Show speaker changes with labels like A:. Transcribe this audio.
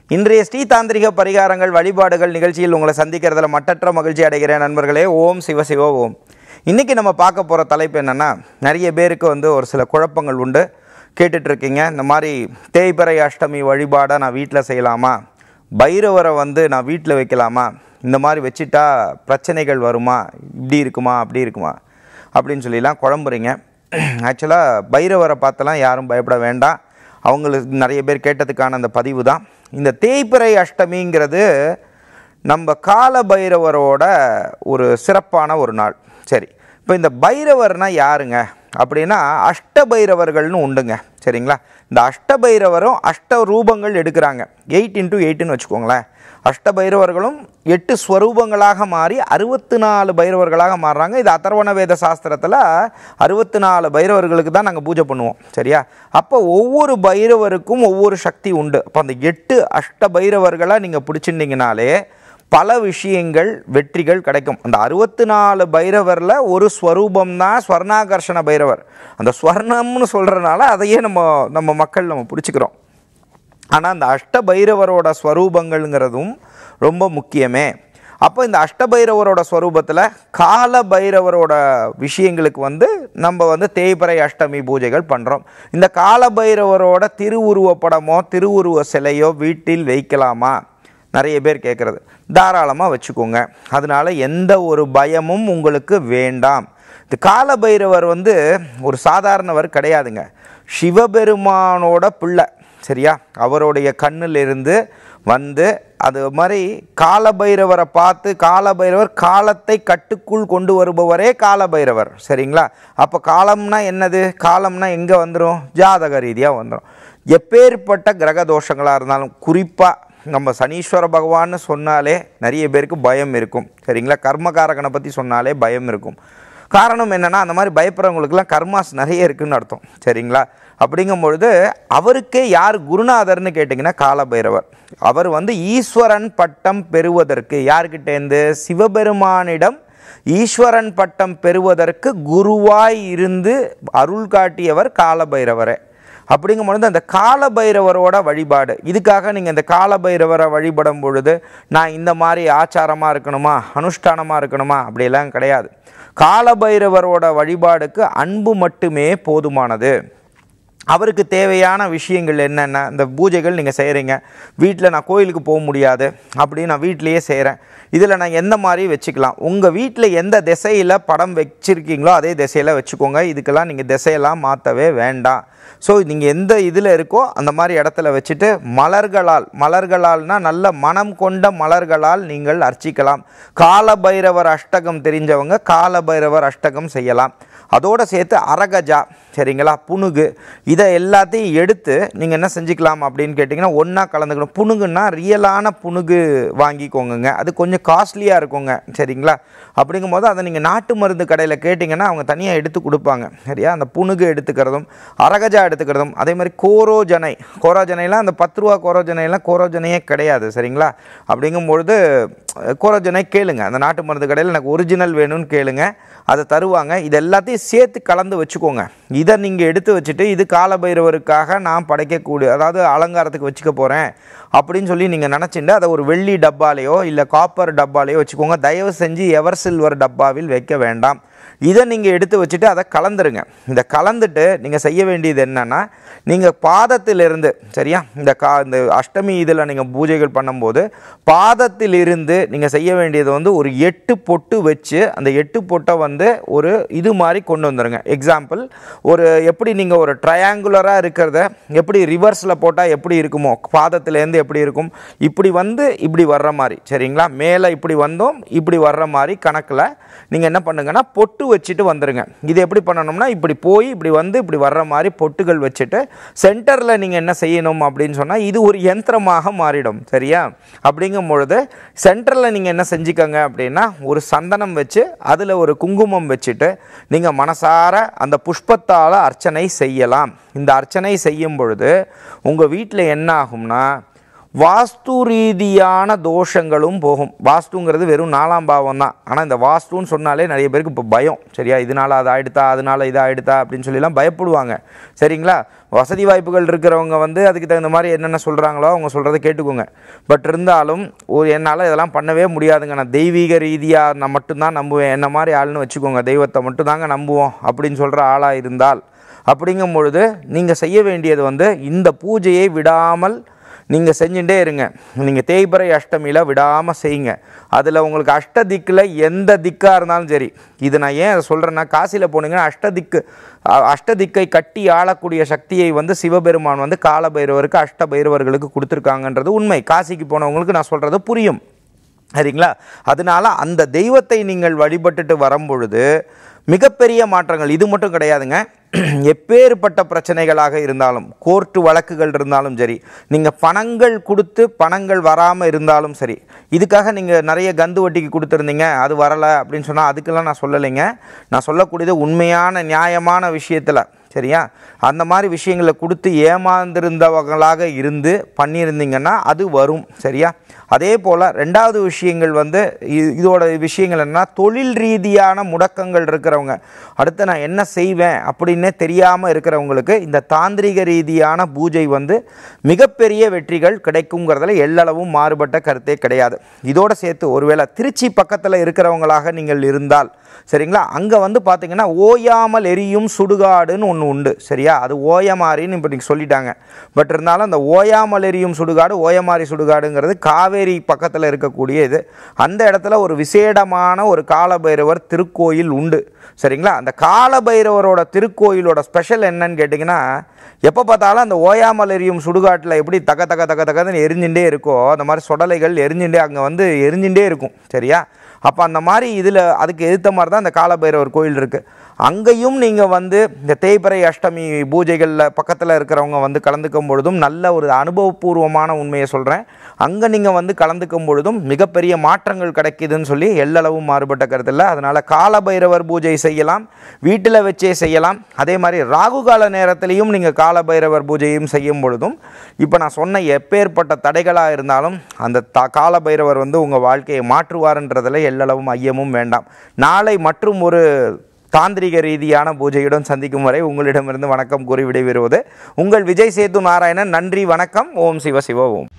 A: இன்றைய ஸ்ரீ தாந்திரிக பரிகாரங்கள் வழிபாடுகள் நிகழ்ச்சியில் உங்களை சந்திக்கிறதுல மட்டற்ற மகிழ்ச்சி அடைகிறேன் நண்பர்களே ஓம் சிவ சிவ ஓம் இன்றைக்கி நம்ம பார்க்க போகிற தலைப்பு என்னென்னா நிறைய பேருக்கு வந்து ஒரு சில குழப்பங்கள் உண்டு கேட்டுட்டு இருக்கீங்க இந்த மாதிரி தேய்பிறை அஷ்டமி வழிபாடை நான் வீட்டில் செய்யலாமா பைரவரை வந்து நான் வீட்டில் வைக்கலாமா இந்த மாதிரி வச்சுட்டா பிரச்சனைகள் வருமா இப்படி இருக்குமா அப்படி இருக்குமா அப்படின்னு சொல்லிலாம் குழம்புறீங்க ஆக்சுவலாக பைரவரை பார்த்தெல்லாம் யாரும் பயப்பட வேண்டாம் அவங்களுக்கு நிறைய பேர் கேட்டதுக்கான அந்த பதிவு தான் இந்த தேய்பிறை அஷ்டமிங்கிறது நம்ம கால பைரவரோட ஒரு சிறப்பான ஒரு நாள் சரி இப்போ இந்த பைரவர்னா யாருங்க அப்படின்னா அஷ்ட பைரவர்கள்னு உண்டுங்க சரிங்களா இந்த அஷ்ட பைரவரும் அஷ்ட ரூபங்கள் எடுக்கிறாங்க எயிட் இன்ட்டு எயிட்டுன்னு வச்சுக்கோங்களேன் அஷ்ட பைரவர்களும் எட்டு ஸ்வரூபங்களாக மாறி அறுபத்தி நாலு பைரவர்களாக மாறுறாங்க இது அதர்வண வேத சாஸ்திரத்தில் அறுபத்தி நாலு பைரவர்களுக்கு தான் நாங்கள் பூஜை பண்ணுவோம் சரியா அப்போ ஒவ்வொரு பைரவருக்கும் ஒவ்வொரு சக்தி உண்டு அப்போ அந்த எட்டு அஷ்ட பைரவர்களை நீங்கள் பிடிச்சிருந்தீங்கனாலே பல விஷயங்கள் வெற்றிகள் கிடைக்கும் அந்த அறுபத்தி நாலு பைரவரில் ஒரு ஸ்வரூபம் தான் ஸ்வர்ணாகர்ஷண பைரவர் அந்த ஸ்வர்ணம்னு சொல்கிறனால அதையே நம்ம நம்ம மக்கள் நம்ம பிடிச்சிக்கிறோம் ஆனால் அந்த அஷ்ட பைரவரோட ஸ்வரூபங்கள்ங்கிறதும் ரொம்ப முக்கியமே அப்போ இந்த அஷ்டபைரவரோட ஸ்வரூபத்தில் கால பைரவரோட விஷயங்களுக்கு வந்து நம்ம வந்து தேய்பிறை அஷ்டமி பூஜைகள் பண்ணுறோம் இந்த கால பைரவரோட திருவுருவப்படமோ திருவுருவ சிலையோ வீட்டில் வைக்கலாமா நிறைய பேர் கேட்குறது தாராளமாக வச்சுக்கோங்க அதனால் எந்த ஒரு பயமும் உங்களுக்கு வேண்டாம் இந்த கால பைரவர் வந்து ஒரு சாதாரணவர் கிடையாதுங்க சிவபெருமானோட பிள்ளை சரியா அவருடைய கண்ணிலிருந்து வந்து அது மாதிரி காலபைரவரை பார்த்து காலபைரவர் காலத்தை கட்டுக்குள் கொண்டு வருபவரே காலபைரவர் சரிங்களா அப்போ காலம்னா என்னது காலம்னா எங்கே வந்துடும் ஜாதக ரீதியாக வந்துடும் எப்பேற்பட்ட கிரக தோஷங்களாக இருந்தாலும் குறிப்பாக நம்ம சனீஸ்வர பகவான்னு சொன்னாலே நிறைய பேருக்கு பயம் இருக்கும் சரிங்களா கர்மகாரகனை பற்றி சொன்னாலே பயம் இருக்கும் காரணம் என்னென்னா அந்த மாதிரி பயப்படுறவங்களுக்குலாம் கர்மாஸ் நிறைய இருக்குன்னு அர்த்தம் சரிங்களா அப்படிங்கும் பொழுது அவருக்கே யார் குருநாதர்னு கேட்டிங்கன்னா காலபைரவர் அவர் வந்து ஈஸ்வரன் பட்டம் பெறுவதற்கு யார்கிட்டேருந்து சிவபெருமானிடம் ஈஸ்வரன் பட்டம் பெறுவதற்கு குருவாய் இருந்து அருள் காட்டியவர் காலபைரவரே அப்படிங்கும் பொழுது அந்த காலபைரவரோட வழிபாடு இதுக்காக நீங்கள் இந்த காலபைரவரை வழிபடும் பொழுது நான் இந்த மாதிரி ஆச்சாரமாக இருக்கணுமா அனுஷ்டானமாக இருக்கணுமா அப்படியெல்லாம் கிடையாது காலபைரவரோட வழிபாடுக்கு அன்பு மட்டுமே போதுமானது அவருக்கு தேவையான விஷயங்கள் என்னென்ன இந்த பூஜைகள் நீங்கள் செய்கிறீங்க வீட்டில் நான் கோயிலுக்கு போக முடியாது அப்படின்னு நான் வீட்டிலையே செய்கிறேன் இதில் நான் எந்த மாதிரி வச்சுக்கலாம் உங்கள் வீட்டில் எந்த திசையில் படம் வச்சுருக்கீங்களோ அதே திசையில் வச்சுக்கோங்க இதுக்கெல்லாம் நீங்கள் திசையெல்லாம் மாற்றவே வேண்டாம் ஸோ நீங்கள் எந்த இதில் இருக்கோ அந்த மாதிரி இடத்துல வச்சுட்டு மலர்களால் மலர்களால்னா நல்ல மனம் கொண்ட மலர்களால் நீங்கள் அர்ச்சிக்கலாம் காலபைரவர் அஷ்டகம் தெரிஞ்சவங்க காலபைரவர் அஷ்டகம் செய்யலாம் அதோடு சேர்த்து அரகஜா சரிங்களா புணுகு இதை எல்லாத்தையும் எடுத்து நீங்கள் என்ன செஞ்சுக்கலாம் அப்படின்னு கேட்டிங்கன்னா ஒன்றா கலந்துக்கணும் புணுகுன்னா ரியலான புணுகு வாங்கிக்கோங்கங்க அது கொஞ்சம் காஸ்ட்லியாக இருக்குங்க சரிங்களா அப்படிங்கும்போது அதை நீங்கள் நாட்டு மருந்து கடையில் கேட்டிங்கன்னா அவங்க தனியாக எடுத்து கொடுப்பாங்க சரியா அந்த புணுகு எடுத்துக்கிறதும் அரகஜா எடுத்துக்கிறதும் அதே மாதிரி கோரோஜனை கோரோஜனைலாம் அந்த பத்து ரூபா கோரோஜனைலாம் கோரோஜனையே கிடையாது சரிங்களா அப்படிங்கும்பொழுது கோரோஜனை கேளுங்க அந்த நாட்டு மருந்து கடையில் எனக்கு ஒரிஜினல் வேணும்னு கேளுங்க அதை தருவாங்க இது எல்லாத்தையும் சேர்த்து கலந்து வச்சுக்கோங்க இதை நீங்கள் எடுத்து வச்சுட்டு இது காலபைரவருக்காக நான் படைக்கக்கூடிய அதாவது அலங்காரத்துக்கு வச்சுக்க போகிறேன் அப்படின்னு சொல்லி நீங்கள் நினச்சிட்டு அதை ஒரு வெள்ளி டப்பாலேயோ இல்லை காப்பர் டப்பாலேயோ வச்சுக்கோங்க தயவு செஞ்சு எவர் சில்வர் டப்பாவில் வைக்க வேண்டாம் இதை நீங்கள் எடுத்து வச்சுட்டு அதை கலந்துருங்க இந்த கலந்துட்டு நீங்கள் செய்ய வேண்டியது என்னென்னா நீங்கள் பாதத்திலிருந்து சரியா இந்த கா இந்த அஷ்டமி இதில் நீங்கள் பூஜைகள் பண்ணும்போது பாதத்திலிருந்து நீங்கள் செய்ய வேண்டியது வந்து ஒரு எட்டு பொட்டு வச்சு அந்த எட்டு பொட்டை வந்து ஒரு இது மாதிரி கொண்டு வந்துடுங்க எக்ஸாம்பிள் ஒரு எப்படி நீங்கள் ஒரு ட்ரையாங்குலராக இருக்கிறத எப்படி ரிவர்ஸில் போட்டால் எப்படி இருக்குமோ பாதத்திலேருந்து எப்படி இருக்கும் இப்படி வந்து இப்படி வர்ற மாதிரி சரிங்களா மேலே இப்படி வந்தோம் இப்படி வர்ற மாதிரி கணக்கில் நீங்கள் என்ன பண்ணுங்கன்னா பொட்டு வச்சுட்டு வந்துடுங்க இது எப்படி பண்ணணும்னா இப்படி போய் இப்படி வந்து இப்படி வர்ற மாதிரி பொட்டுகள் வச்சுட்டு சென்டரில் நீங்கள் என்ன செய்யணும் அப்படின்னு சொன்னால் இது ஒரு யந்திரமாக மாறிடும் சரியா அப்படிங்கும் பொழுது சென்டரில் நீங்கள் என்ன செஞ்சுக்கோங்க அப்படின்னா ஒரு சந்தனம் வச்சு அதில் ஒரு குங்குமம் வச்சுட்டு நீங்கள் மனசார அந்த புஷ்பத்தால் அர்ச்சனை செய்யலாம் இந்த அர்ச்சனை செய்யும் பொழுது உங்கள் வீட்டில் என்ன ஆகும்னா வாஸ்து ரீதியான தோஷங்களும் போகும் வாஸ்துங்கிறது வெறும் நாலாம் பாவம் தான் ஆனால் இந்த வாஸ்துன்னு சொன்னாலே நிறைய பேருக்கு இப்போ பயம் சரியா இதனால அது ஆயிடுதா அதனால இது ஆயிடுதா அப்படின்னு சொல்லிலாம் பயப்படுவாங்க சரிங்களா வசதி வாய்ப்புகள் இருக்கிறவங்க வந்து அதுக்கு தகுந்த மாதிரி என்னென்ன சொல்கிறாங்களோ அவங்க சொல்கிறத கேட்டுக்கோங்க பட் இருந்தாலும் ஒரு என்னால் இதெல்லாம் பண்ணவே முடியாதுங்க நான் தெய்வீக ரீதியாக நான் மட்டும்தான் நம்புவேன் என்ன மாதிரி ஆள்னு வச்சுக்கோங்க தெய்வத்தை மட்டும்தாங்க நம்புவோம் அப்படின்னு சொல்கிற ஆளாக இருந்தால் அப்படிங்கும் பொழுது நீங்கள் செய்ய வேண்டியது வந்து இந்த பூஜையை விடாமல் நீங்கள் செஞ்சுட்டே இருங்க நீங்கள் தேய்பிறை அஷ்டமியில் விடாமல் செய்யுங்க அதில் உங்களுக்கு அஷ்ட திக்கில் எந்த திக்காக இருந்தாலும் சரி இது நான் ஏன் சொல்கிறேன்னா காசியில் போனீங்கன்னா அஷ்ட திக்கு அ- அஷ்ட திக்கை கட்டி ஆளக்கூடிய சக்தியை வந்து சிவபெருமான் வந்து கால பைரவருக்கு அஷ்ட பைரவர்களுக்கு கொடுத்துருக்காங்கன்றது உண்மை காசிக்கு போனவங்களுக்கு நான் சொல்கிறது புரியும் சரிங்களா அதனால அந்த தெய்வத்தை நீங்கள் வழிபட்டுட்டு வரும்பொழுது மிகப்பெரிய மாற்றங்கள் இது மட்டும் கிடையாதுங்க எப்பேற்பட்ட பிரச்சனைகளாக இருந்தாலும் கோர்ட்டு வழக்குகள் இருந்தாலும் சரி நீங்கள் பணங்கள் கொடுத்து பணங்கள் வராமல் இருந்தாலும் சரி இதுக்காக நீங்கள் நிறைய கந்து வட்டிக்கு கொடுத்துருந்தீங்க அது வரலை அப்படின்னு சொன்னால் அதுக்கெல்லாம் நான் சொல்லலைங்க நான் சொல்லக்கூடியது உண்மையான நியாயமான விஷயத்தில் சரியா அந்த மாதிரி விஷயங்களை கொடுத்து ஏமாந்திருந்தவங்களாக இருந்து பண்ணியிருந்தீங்கன்னா அது வரும் சரியா அதே போல் ரெண்டாவது விஷயங்கள் வந்து இ- இதோட விஷயங்கள் என்னன்னா தொழில் ரீதியான முடக்கங்கள் இருக்கிறவங்க அடுத்து நான் என்ன செய்வேன் அப்படின்னே தெரியாமல் இருக்கிறவங்களுக்கு இந்த தாந்திரிக ரீதியான பூஜை வந்து மிகப்பெரிய வெற்றிகள் கிடைக்குங்கிறதுல எல்லளவும் மாறுபட்ட கருத்தே கிடையாது இதோட சேர்த்து ஒருவேளை திருச்சி பக்கத்தில் இருக்கிறவங்களாக நீங்கள் இருந்தால் சரிங்களா அங்கே வந்து பார்த்தீங்கன்னா ஓயாமல் எரியும் சுடுகாடுன்னு ஒன்று உண்டு சரியா அது ஓயமாரின்னு இப்போ நீங்கள் சொல்லிட்டாங்க பட் இருந்தாலும் அந்த ஓயாமல் எரியும் சுடுகாடு ஓயமாரி சுடுகாடுங்கிறது காவேரி பக்கத்தில் இருக்கக்கூடிய இது அந்த இடத்துல ஒரு விசேடமான ஒரு காலபைரவர் திருக்கோயில் உண்டு சரிங்களா அந்த காலபைரவரோட திருக்கோயிலோட ஸ்பெஷல் என்னன்னு கேட்டிங்கன்னா எப்போ பார்த்தாலும் அந்த ஓயாமல் எரியும் சுடுகாட்டில் எப்படி தக தக தக தகன்னு எரிஞ்சுட்டே இருக்கோ அந்த மாதிரி சுடலைகள் எரிஞ்சுட்டே அங்கே வந்து எரிஞ்சுட்டே இருக்கும் சரியா அப்போ அந்த மாதிரி இதில் அதுக்கு எதிர்த்த மாதிரி தான் அந்த காலபைரவர் கோயில் இருக்குது அங்கேயும் நீங்கள் வந்து இந்த தேய்பிறை அஷ்டமி பூஜைகளில் பக்கத்தில் இருக்கிறவங்க வந்து கலந்துக்கும் பொழுதும் நல்ல ஒரு அனுபவபூர்வமான உண்மையை சொல்கிறேன் அங்கே நீங்கள் வந்து கலந்துக்கும் பொழுதும் மிகப்பெரிய மாற்றங்கள் கிடைக்குதுன்னு சொல்லி எல்லளவும் மாறுபட்ட கருத்தில் அதனால் காலபைரவர் பூஜை செய்யலாம் வீட்டில் வச்சே செய்யலாம் அதே மாதிரி ராகு கால நேரத்திலையும் நீங்கள் காலபைரவர் பூஜையும் செய்யும் பொழுதும் இப்போ நான் சொன்ன எப்பேற்பட்ட தடைகளாக இருந்தாலும் அந்த த காலபைரவர் வந்து உங்கள் வாழ்க்கையை மாற்றுவார்ன்றதில் எல்லளவும் ஐயமும் வேண்டாம் நாளை மற்றும் ஒரு தாந்திரிக ரீதியான பூஜையுடன் சந்திக்கும் வரை உங்களிடமிருந்து வணக்கம் கூறி விடைபெறுவது உங்கள் விஜய் சேது நாராயணன் நன்றி வணக்கம் ஓம் சிவ சிவ ஓம்